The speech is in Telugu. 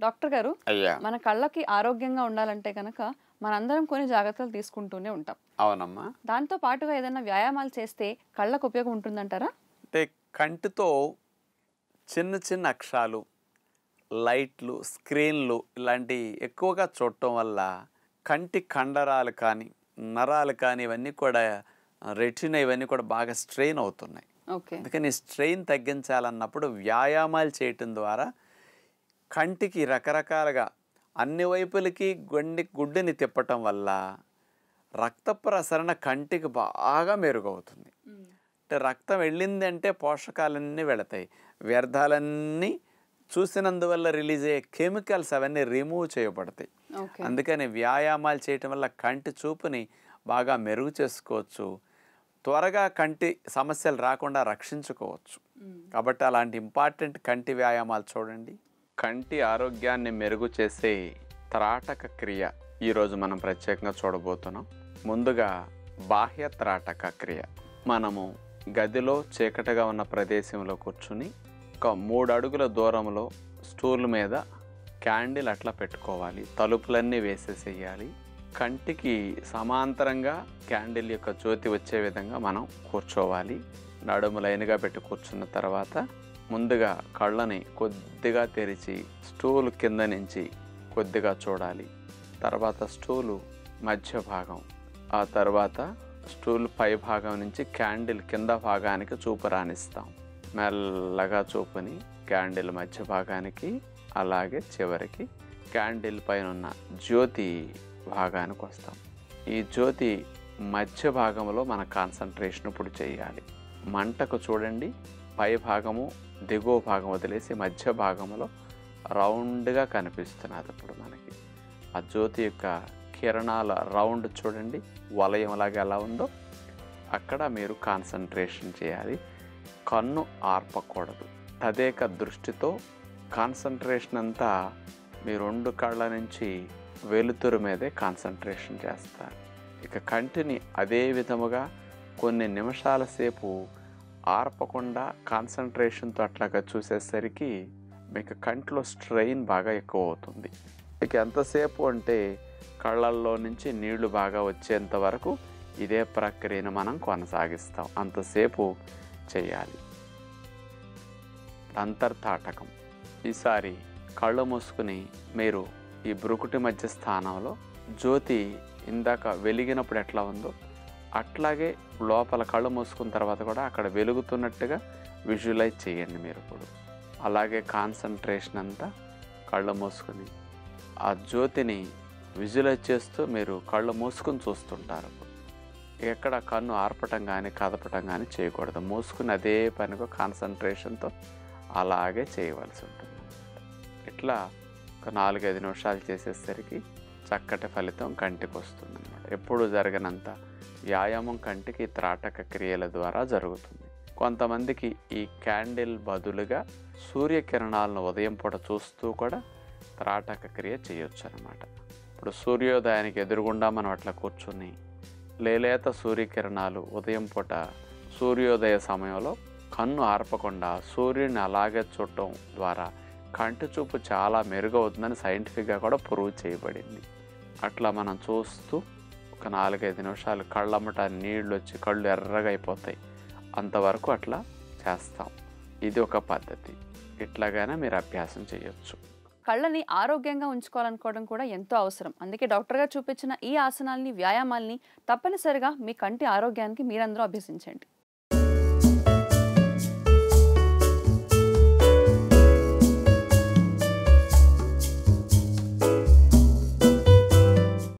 డాక్టర్ గారు అయ్యా మన కళ్ళకి ఆరోగ్యంగా ఉండాలంటే కనుక మనందరం కొన్ని జాగ్రత్తలు తీసుకుంటూనే ఉంటాం అవునమ్మా దాంతో పాటుగా ఏదైనా వ్యాయామాలు చేస్తే కళ్ళకు ఉపయోగం ఉంటుందంటారా అంటే కంటితో చిన్న చిన్న అక్షరాలు లైట్లు స్క్రీన్లు ఇలాంటివి ఎక్కువగా చూడటం వల్ల కంటి కండరాలు కానీ నరాలు కానీ ఇవన్నీ కూడా రెటినా ఇవన్నీ కూడా బాగా స్ట్రెయిన్ అవుతున్నాయి ఓకే అందుకని స్ట్రెయిన్ తగ్గించాలన్నప్పుడు వ్యాయామాలు చేయటం ద్వారా కంటికి రకరకాలుగా అన్ని వైపులకి గుండె గుడ్డుని తిప్పటం వల్ల రక్త ప్రసరణ కంటికి బాగా మెరుగవుతుంది అంటే రక్తం వెళ్ళింది అంటే పోషకాలన్నీ వెళతాయి వ్యర్థాలన్నీ చూసినందువల్ల రిలీజ్ అయ్యే కెమికల్స్ అవన్నీ రిమూవ్ చేయబడతాయి ఓకే అందుకని వ్యాయామాలు చేయటం వల్ల కంటి చూపుని బాగా మెరుగు చేసుకోవచ్చు త్వరగా కంటి సమస్యలు రాకుండా రక్షించుకోవచ్చు కాబట్టి అలాంటి ఇంపార్టెంట్ కంటి వ్యాయామాలు చూడండి కంటి ఆరోగ్యాన్ని మెరుగు చేసే త్రాటక క్రియ ఈరోజు మనం ప్రత్యేకంగా చూడబోతున్నాం ముందుగా బాహ్య త్రాటక క్రియ మనము గదిలో చీకటిగా ఉన్న ప్రదేశంలో కూర్చుని ఒక మూడు అడుగుల దూరంలో స్టూల్ మీద క్యాండిల్ అట్లా పెట్టుకోవాలి తలుపులన్నీ వేసేసేయాలి కంటికి సమాంతరంగా క్యాండిల్ యొక్క జ్యోతి వచ్చే విధంగా మనం కూర్చోవాలి నడుము లైన్గా పెట్టి కూర్చున్న తర్వాత ముందుగా కళ్ళని కొద్దిగా తెరిచి స్టూల్ కింద నుంచి కొద్దిగా చూడాలి తర్వాత స్టూలు మధ్య భాగం ఆ తర్వాత స్టూల్ పై భాగం నుంచి క్యాండిల్ కింద భాగానికి చూపు రాణిస్తాం మెల్లగా చూపుని క్యాండిల్ మధ్య భాగానికి అలాగే చివరికి క్యాండిల్ పైన ఉన్న జ్యోతి భాగానికి వస్తాం ఈ జ్యోతి మధ్య భాగంలో మన కాన్సన్ట్రేషన్ ఇప్పుడు చేయాలి మంటకు చూడండి పై భాగము దిగువ భాగం వదిలేసి మధ్య భాగంలో రౌండ్గా కనిపిస్తున్నది ఇప్పుడు మనకి ఆ జ్యోతి యొక్క కిరణాల రౌండ్ చూడండి వలయంలాగా ఎలా ఉందో అక్కడ మీరు కాన్సన్ట్రేషన్ చేయాలి కన్ను ఆర్పకూడదు తదేక దృష్టితో కాన్సన్ట్రేషన్ అంతా మీ రెండు కళ్ళ నుంచి వెలుతురు మీదే కాన్సన్ట్రేషన్ చేస్తారు ఇక కంటిని అదే విధముగా కొన్ని నిమిషాల సేపు ఆర్పకుండా కాన్సన్ట్రేషన్తో అట్లాగా చూసేసరికి మీకు కంటిలో స్ట్రెయిన్ బాగా ఎక్కువ అవుతుంది ఇక ఎంతసేపు అంటే కళ్ళల్లో నుంచి నీళ్లు బాగా వచ్చేంత వరకు ఇదే ప్రక్రియను మనం కొనసాగిస్తాం అంతసేపు చేయాలి అంతర్తాటకం ఈసారి కళ్ళు మూసుకుని మీరు ఈ బ్రుకుటి మధ్య స్థానంలో జ్యోతి ఇందాక వెలిగినప్పుడు ఎట్లా ఉందో అట్లాగే లోపల కళ్ళు మూసుకున్న తర్వాత కూడా అక్కడ వెలుగుతున్నట్టుగా విజువలైజ్ చేయండి మీరు ఇప్పుడు అలాగే కాన్సన్ట్రేషన్ అంతా కళ్ళు మూసుకుని ఆ జ్యోతిని విజువలైజ్ చేస్తూ మీరు కళ్ళు మూసుకుని చూస్తుంటారు ఎక్కడ కన్ను ఆర్పటం కానీ కదపటం కానీ చేయకూడదు మూసుకుని అదే పనిగా కాన్సన్ట్రేషన్తో అలాగే చేయవలసి ఉంటుంది ఇట్లా ఒక నాలుగైదు నిమిషాలు చేసేసరికి చక్కటి ఫలితం కంటికి వస్తుంది అన్నమాట ఎప్పుడు జరగనంత వ్యాయామం కంటికి త్రాటక క్రియల ద్వారా జరుగుతుంది కొంతమందికి ఈ క్యాండిల్ బదులుగా సూర్యకిరణాలను ఉదయం పూట చూస్తూ కూడా త్రాటక క్రియ చేయొచ్చు అనమాట ఇప్పుడు సూర్యోదయానికి ఎదురుగుండా మనం అట్లా కూర్చుని లేలేత సూర్యకిరణాలు ఉదయం పూట సూర్యోదయ సమయంలో కన్ను ఆర్పకుండా సూర్యుని అలాగే చూడటం ద్వారా కంటి చూపు చాలా మెరుగవుతుందని సైంటిఫిక్గా కూడా ప్రూవ్ చేయబడింది అట్లా మనం చూస్తూ ఒక నాలుగైదు నిమిషాలు కళ్ళమ్మట నీళ్ళు వచ్చి కళ్ళు ఎర్రగా అయిపోతాయి అంతవరకు అట్లా చేస్తాం ఇది ఒక పద్ధతి ఇట్లాగైనా మీరు అభ్యాసం చేయొచ్చు కళ్ళని ఆరోగ్యంగా ఉంచుకోవాలనుకోవడం కూడా ఎంతో అవసరం అందుకే డాక్టర్ గారు చూపించిన ఈ ఆసనాల్ని వ్యాయామాల్ని తప్పనిసరిగా మీ కంటి ఆరోగ్యానికి మీరందరూ అభ్యసించండి